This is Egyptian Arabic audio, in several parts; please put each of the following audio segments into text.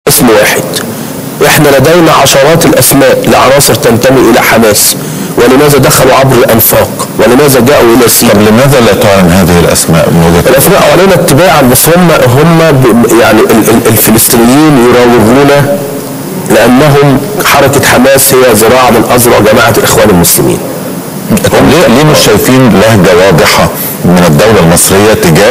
اسم واحد احنا لدينا عشرات الاسماء لعناصر تنتمي الى حماس ولماذا دخلوا عبر الانفاق ولماذا جاءوا الى سيناء طب لماذا لا تعلن هذه الاسماء من وجهه الاسماء اعلنت اتباعا بس هم هم ب- يعني ال- ال- الفلسطينيين يراوغون لانهم حركه حماس هي ذراع من اذرع جماعه الاخوان المسلمين طب ليه ليه مش شايفين لهجه واضحه من الدولة المصرية تجاه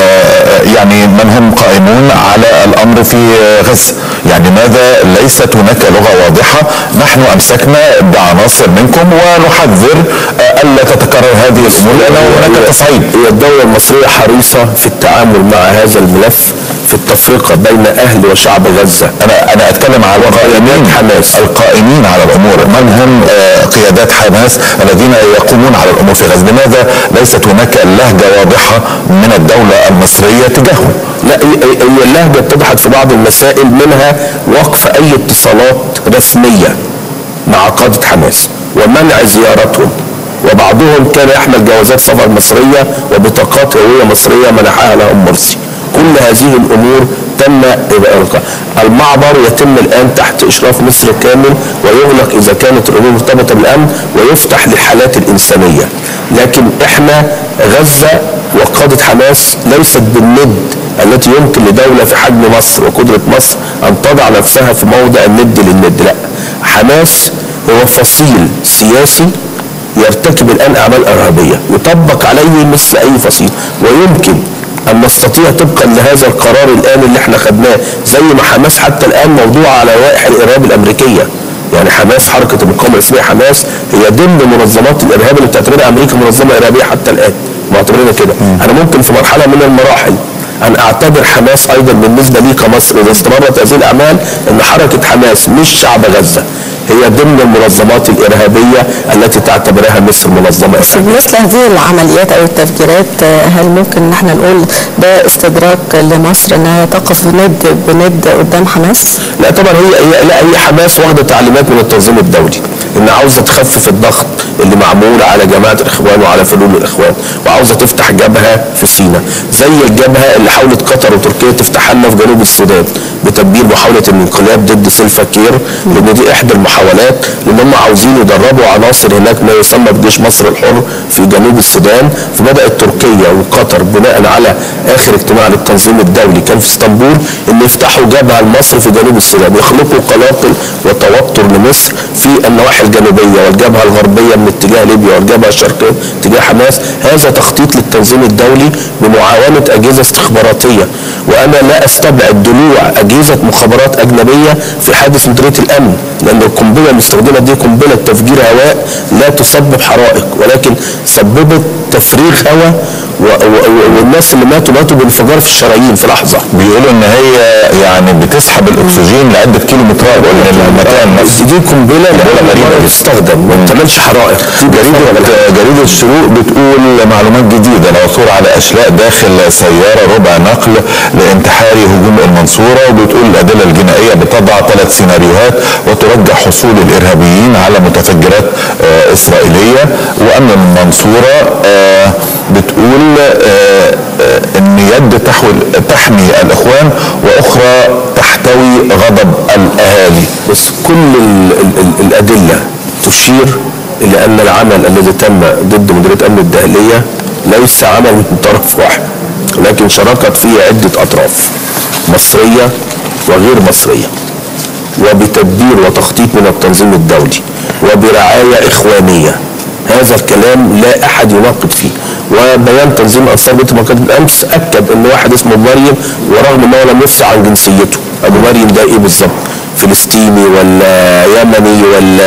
آه، يعني من هم قائمون على الأمر في آه، غزة يعني لماذا ليست هناك لغة واضحة نحن أمسكنا بعناصر منكم ونحذر آه، ألا تتكرر هذه الأمور لأن هناك تصعيد هي الدولة المصرية حريصة في التعامل مع هذا الملف في التفرقة بين أهل وشعب غزة أنا أنا أتكلم على القائمين حماس. القائمين على الأمور من هم آه، قيادات حماس الذين يقومون على الأمور في غزة لماذا ليست هناك لهجة واضحة من الدولة المصرية تجاههم لا هي هي اللهجة اتضحت في بعض المسائل منها وقف أي اتصالات رسمية مع قادة حماس ومنع زيارتهم وبعضهم كان يحمل جوازات سفر مصرية وبطاقات هوية مصرية منحها لهم مرسي كل هذه الأمور تم إلغاء المعبر يتم الآن تحت إشراف مصر كامل ويغلق إذا كانت الأمور مرتبطة بالأمن ويفتح للحالات الإنسانية لكن إحنا غزة وقادة حماس ليست بالند التي يمكن لدولة في حجم مصر وقدرة مصر أن تضع نفسها في موضع الند للند لا حماس هو فصيل سياسي يرتكب الآن أعمال إرهابية يطبق عليه مثل أي فصيل ويمكن أن نستطيع طبقا لهذا القرار الآن اللي احنا خدناه زي ما حماس حتى الآن موضوع على لوائح الإرهاب الأمريكية يعني حماس حركة المقاومة الإسلامية حماس هي ضمن منظمات الإرهاب اللي بتعتبرها أمريكا منظمة إرهابية حتى الآن معتبرينها كده أنا ممكن في مرحلة من المراحل أن أعتبر حماس أيضا بالنسبة لي كمصر إذا استمرت هذه الأعمال أن حركة حماس مش شعب غزة هي ضمن المنظمات الإرهابية التي تعتبرها مصر منظمة بس إرهابية مثل هذه العمليات او التفجيرات آه، هل ممكن ان احنا نقول ده استدراك لمصر انها تقف بند بند قدام حماس؟ لا طبعا هي هي لا هي حماس واخده تعليمات من التنظيم الدولي ان عاوزه تخفف الضغط اللي معمول على جماعه الاخوان وعلى فلول الاخوان وعاوزه تفتح جبهه في سيناء زي الجبهه اللي حاولت قطر وتركيا تفتحها لنا في جنوب السودان بتدبير محاوله الانقلاب ضد سيلفا كير لان دي احدى المحاولات لان هم عاوزين يدربوا عناصر هناك ما يسمى بجيش مصر الحر في جنوب السودان فبدات تركيا وقطر بناء على اخر اجتماع للتنظيم الدولي كان في اسطنبول ان يفتحوا جبهه لمصر في جنوب السودان يخلقوا قلاقل وتوتر لمصر في النواحي الجنوبيه والجبهه الغربيه من اتجاه ليبيا والجبهه الشرقيه اتجاه حماس هذا تخطيط للتنظيم الدولي بمعاونه اجهزه استخباراتيه وانا لا استبعد دلوع اجهزه مخابرات اجنبيه في حادث مديريه الامن لان القنبله المستخدمه دي قنبله تفجير هواء لا تسبب حرائق ولكن سببت تفريغ هواء و- و- و- والناس اللي ماتوا ماتوا بانفجار في الشرايين في لحظه بيقولوا ان هي يعني بتسحب الاكسجين لعده كيلومترات من المكان نفسه دي قنبله لأول غريبة مرة جدا. تستخدم ما بتعملش حرائق جريدة جريدة الشروق بتقول معلومات جديدة العثور على أشلاء داخل سيارة ربع نقل لانتحار هجوم المنصورة وبتقول الأدلة الجنائية بتضع ثلاث سيناريوهات وترجح حصول الإرهابيين على متفجرات آه، إسرائيلية وأما المنصورة آه، بتقول آه، آه، إن يد تحول تحمي الإخوان وأخرى تحتوي غضب الأهالي بس كل ال ال ال الادله تشير الى ان العمل الذي تم ضد مديريه امن الداخليه ليس عمل من طرف واحد ولكن شاركت فيه عده اطراف مصريه وغير مصريه وبتدبير وتخطيط من التنظيم الدولي وبرعايه اخوانيه هذا الكلام لا احد يناقض فيه وبيان تنظيم انصار بيت المقدس بالامس اكد ان واحد اسمه مريم ورغم ان هو لم يفصح عن جنسيته ابو مريم ده ايه بالظبط فلسطيني ولا يمني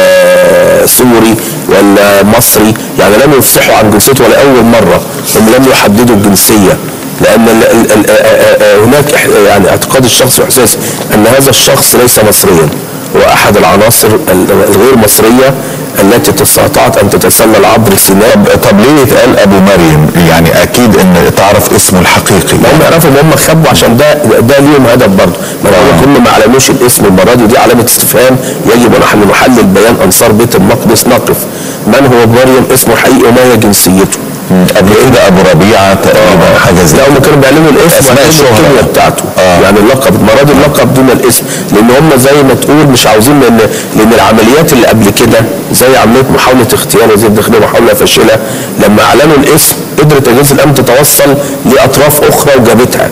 ولا سوري ولا مصري يعني لم يفصحوا عن جنسيته ولا اول مره هم لم يحددوا الجنسيه لان ال ال ال آ- آ- آ- هناك إح- يعني اعتقاد الشخص واحساسي ان هذا الشخص ليس مصريا هو احد العناصر ال- الغير مصريه التي استطاعت ان تتسلل عبر سيناء طب, طب ليه يتقال ابو مريم يعني اكيد ان تعرف اسمه الحقيقي ما هم يعرفوا ان هم خبوا عشان ده ده ليهم هدف برضه ما هم كل ما اعلنوش الاسم المره دي دي علامه استفهام يجب ان نحن نحلل بيان انصار بيت المقدس نقف من هو مريم اسمه الحقيقي وما هي جنسيته قبل كده ابو ربيعه تقريبا حاجه زي لا هم كانوا بيعلموا الاسم أسماء ويعلموا الشهرة. الكيمياء بتاعته آه. يعني اللقب مراد اللقب دون الاسم لان هم زي ما تقول مش عاوزين لان لان العمليات اللي قبل كده زي عمليه محاوله اغتيال وزير الداخليه محاوله فاشله لما اعلنوا الاسم قدرت اجهزه الامن تتوصل لاطراف اخرى وجابتها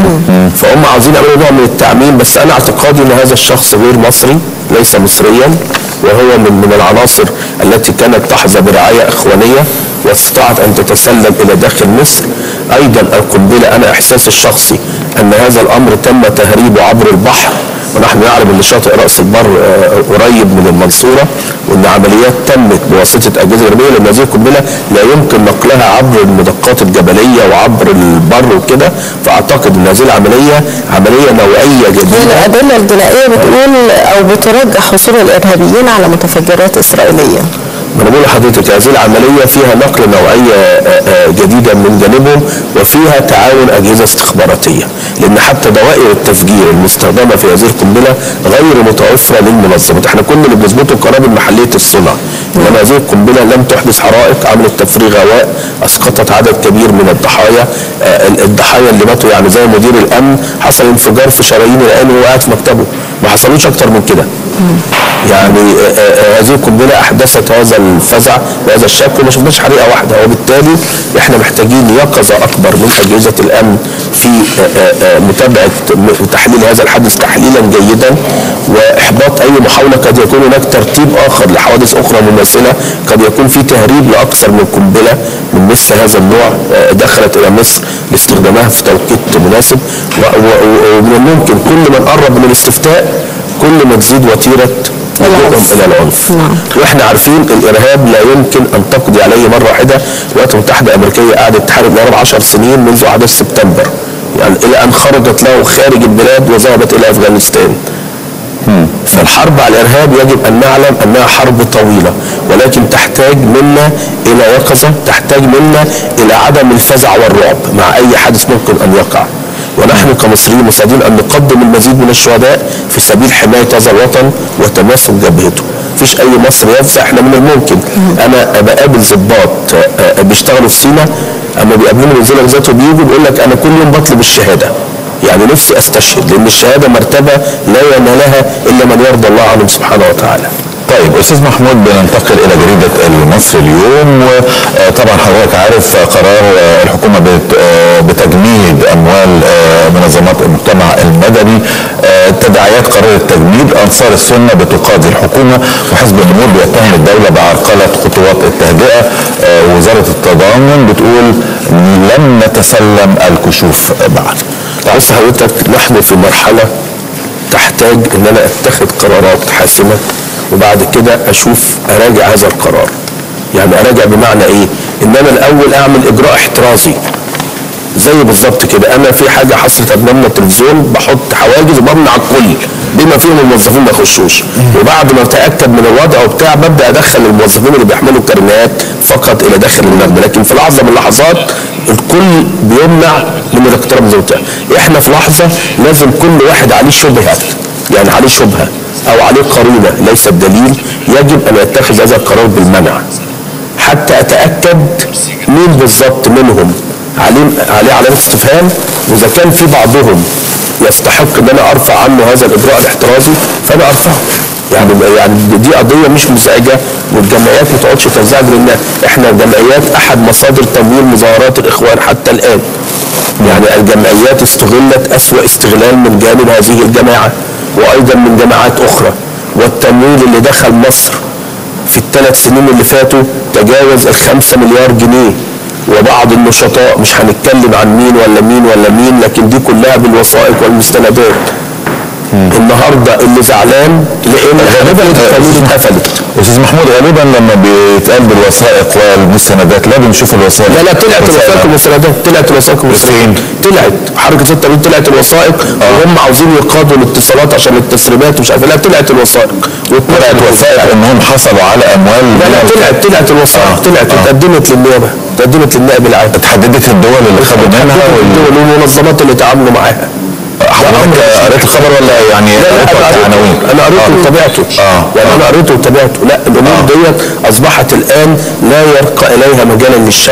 فهم عاوزين يعملوا نوع من التعميم بس انا اعتقادي ان هذا الشخص غير مصري ليس مصريا وهو من من العناصر التي كانت تحظى برعايه اخوانيه واستطاعت ان تتسلل الى داخل مصر ايضا القنبله انا احساسي الشخصي ان هذا الامر تم تهريبه عبر البحر ونحن نعلم ان شاطئ راس البر آه، قريب من المنصوره وان عمليات تمت بواسطه اجهزه غربيه لان هذه القنبله لا يمكن نقلها عبر المدقات الجبليه وعبر البر وكده فاعتقد ان هذه العمليه عمليه نوعيه هي جديده الأدلة الجنائية بتقول أو بترجح حصول الإرهابيين على متفجرات إسرائيلية ما انا بقول لحضرتك هذه العمليه فيها نقل نوعيه آه، آه، جديده من جانبهم وفيها تعاون اجهزه استخباراتيه لان حتى دوائر التفجير المستخدمه في هذه القنبله غير متوفره للمنظمات احنا كل اللي بنثبته قنابل محليه الصنع انما هذه القنبله لم تحدث حرائق عملت تفريغ هواء اسقطت عدد كبير من الضحايا آه، ال- الضحايا اللي ماتوا يعني زي مدير الامن حصل انفجار في شرايين العين وهو قاعد في مكتبه ما حصلوش اكتر من كده يعني آه، آه، هذه القنبله احدثت هذا الفزع وهذا الشك وما شفناش حريقه واحده وبالتالي احنا محتاجين يقظه اكبر من اجهزه الامن في آه، آه، آه، متابعه م- وتحليل هذا الحدث تحليلا جيدا واحباط اي محاوله قد يكون هناك ترتيب اخر لحوادث اخرى مماثله قد يكون في تهريب لاكثر من قنبله من مثل هذا النوع آه، دخلت الى مصر لاستخدامها في توقيت مناسب و- و- و- ومن الممكن كل ما نقرب من الاستفتاء كل ما تزيد وتيره لجوءهم العنف. الى العنف نعم. واحنا عارفين الارهاب لا يمكن ان تقضي عليه مره واحده الولايات المتحده الامريكيه قعدت تحارب الارهاب 10 سنين منذ احداث سبتمبر يعني الى ان خرجت له خارج البلاد وذهبت الى افغانستان فالحرب على الارهاب يجب ان نعلم انها حرب طويله ولكن تحتاج منا الى يقظه تحتاج منا الى عدم الفزع والرعب مع اي حدث ممكن ان يقع ونحن كمصريين مستعدين ان نقدم المزيد من الشهداء في سبيل حمايه هذا الوطن وتماسك جبهته مفيش اي مصري يفزع احنا من الممكن انا بقابل ضباط آه، آه، بيشتغلوا في سينا اما بيقابلوني بينزلوا ذاته بيجوا بيقول لك انا كل يوم بطلب الشهاده يعني نفسي استشهد لان الشهاده مرتبه لا ينالها الا من يرضى الله عنهم سبحانه وتعالى طيب استاذ محمود بننتقل الى جريده المصري اليوم وطبعا حضرتك عارف قرار آه، الحكومه بت- آه، بتجميد اموال آه، منظمات المجتمع المدني آه، تداعيات قرار التجميد انصار السنه بتقاضي الحكومه وحزب النور بيتهم الدوله بعرقله خطوات التهدئه آه، وزاره التضامن بتقول لم نتسلم الكشوف بعد بص حضرتك نحن في مرحله تحتاج ان انا اتخذ قرارات حاسمه وبعد كده اشوف اراجع هذا القرار يعني اراجع بمعنى ايه ان انا الاول اعمل اجراء احترازي زي بالظبط كده انا في حاجه حصلت امام التلفزيون بحط حواجز وبمنع الكل بما فيهم الموظفين ما يخشوش وبعد ما اتاكد من الوضع وبتاع ببدا ادخل الموظفين اللي بيحملوا كارنيهات فقط الى داخل المبنى لكن في لحظه من اللحظات الكل بيمنع من الاقتراب من الزوجة احنا في لحظه لازم كل واحد عليه شبهه يعني عليه شبهه او عليه قرينه ليست دليل يجب ان يتخذ هذا القرار بالمنع حتى اتاكد مين بالظبط منهم عليه عليه علامه استفهام واذا كان في بعضهم يستحق ان انا ارفع عنه هذا الاجراء الاحترازي فانا ارفعه يعني يعني دي قضيه مش مزعجه والجمعيات ما تقعدش تنزعج لان احنا جمعيات احد مصادر تمويل مظاهرات الاخوان حتى الان يعني الجمعيات استغلت اسوا استغلال من جانب هذه الجماعه وايضا من جماعات اخرى والتمويل اللي دخل مصر في الثلاث سنين اللي فاتوا تجاوز الخمسة مليار جنيه وبعض النشطاء مش هنتكلم عن مين ولا مين ولا مين لكن دي كلها بالوثائق والمستندات النهارده اللي زعلان لان غالبا القانون اتقفلت استاذ محمود غالبا لما بيتقال بالوثائق والمستندات لا بنشوف الوثائق لا لا طلعت الوثائق والمستندات طلعت الوثائق والمستندات طلعت حركه 6 ابريل طلعت الوثائق وهم عاوزين يقاضوا الاتصالات عشان التسريبات ومش عارف إيه. لا طلعت الوثائق طلعت وثائق انهم حصلوا على اموال لا لا طلعت طلعت الوثائق آه. طلعت آه. اتقدمت للنيابه اتقدمت للنائب العام اتحددت الدول اللي خدوا منها وال... الدول والمنظمات اللي تعاملوا معاها حضرتك قريت الخبر ولا يعني لا لا قريته انا قريته كعناوين؟ انا قريته آه. وتابعته اه يعني انا قريته وتابعته لا الامور ديت اصبحت الان لا يرقى اليها مجالا للشك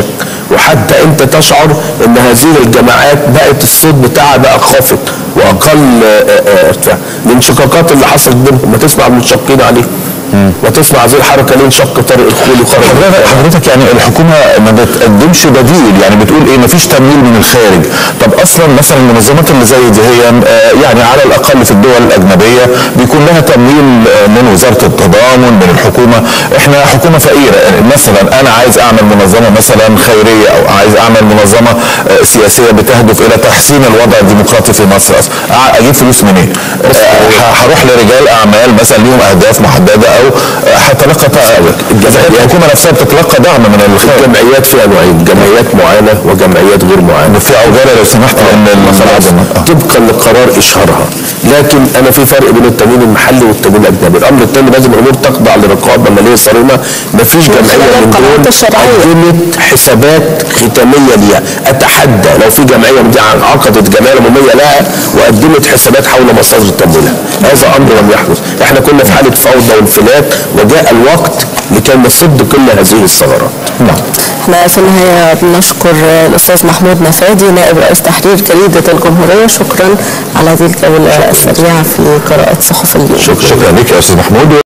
وحتى انت تشعر ان هذه الجماعات بقت الصوت بتاعها بقى خافت واقل آه، آه، ارتفاع الانشقاقات اللي حصلت بينهم ما تسمع المنشقين عليه وتسمع هذه الحركه ليه انشق طارق الخولي وخرج حضرتك حضرتك يعني الحكومه ما بتقدمش بديل يعني بتقول ايه مفيش تمويل من الخارج طب اصلا مثلا المنظمات اللي زي دي هي آه، يعني على الاقل في الدول الاجنبيه بيكون لها تمويل آه، من وزاره التضامن من الحكومه احنا حكومه فقيره يعني مثلا انا عايز اعمل منظمه مثلا خيريه او عايز اعمل منظمه آه، سياسيه بتهدف الى تحسين الوضع الديمقراطي في مصر اصلا أع- اجيب فلوس منين؟ آه، ه- هروح لرجال اعمال مثلا ليهم اهداف محدده او آه، هتلقى الحكومه نفسها بتتلقى دعم من الخارج الجمعيات فيها نوعين جمعيات معينه وجمعيات غير معينه في عجاله لو سمحت لان خلاص المعدن طبقا لقرار اشهارها لكن انا في فرق بين التمويل المحلي والتمويل الاجنبي الامر الثاني لازم الامور تخضع لرقابه ماليه صارمه مفيش جمعيه من القنوات دول الشرعية. قدمت حسابات ختاميه ليها اتحدى لو في جمعيه من دي عقدت جمعيه عموميه لها وقدمت حسابات حول مصادر تمويلها هذا امر لم يحدث احنا كنا في حاله فوضى وانفلات وجاء الوقت لكي نصد كل هذه الثغرات نعم احنا في النهاية بنشكر الأستاذ محمود نفادي نائب رئيس تحرير جريدة الجمهورية شكرا على هذه الجولة السريعة في قراءة صحف اليوم شكرا لك يا استاذ محمود